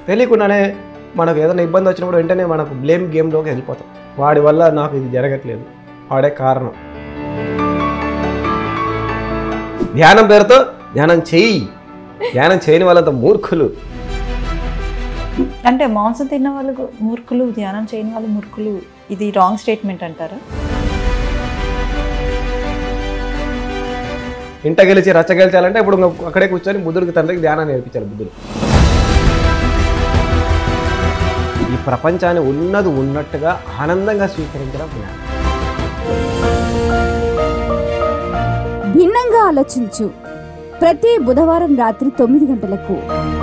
తెలియకుండానే మనకు ఏదైనా ఇబ్బంది వచ్చినప్పుడు వెంటనే మనకు బ్లేమ్ గేమ్లోకి వెళ్ళిపోతాం వాడి వల్ల నాకు ఇది జరగట్లేదు వాడే కారణం ధ్యానం పేరుతో ధ్యానం చెయ్యి ధ్యానం చేయని వాళ్ళంత మూర్ఖులు అంటే మాంసం తిన్న వాళ్ళు మూర్ఖులు ధ్యానం చేయని వాళ్ళు మూర్ఖులు ఇది రాంగ్ స్టేట్మెంట్ అంటారా ఇంట గెలిచి రచ్చ గెలిచాలంటే ఇప్పుడు ఇంక అక్కడే కూర్చొని బుద్ధుడికి తండ్రికి ధ్యానం నేర్పించారు బుద్ధుడు ఈ ప్రపంచాన్ని ఉన్నది ఉన్నట్టుగా ఆనందంగా స్వీకరించడం జ్ఞానం భిన్నంగా ఆలోచించు ప్రతి బుధవారం రాత్రి తొమ్మిది గంటలకు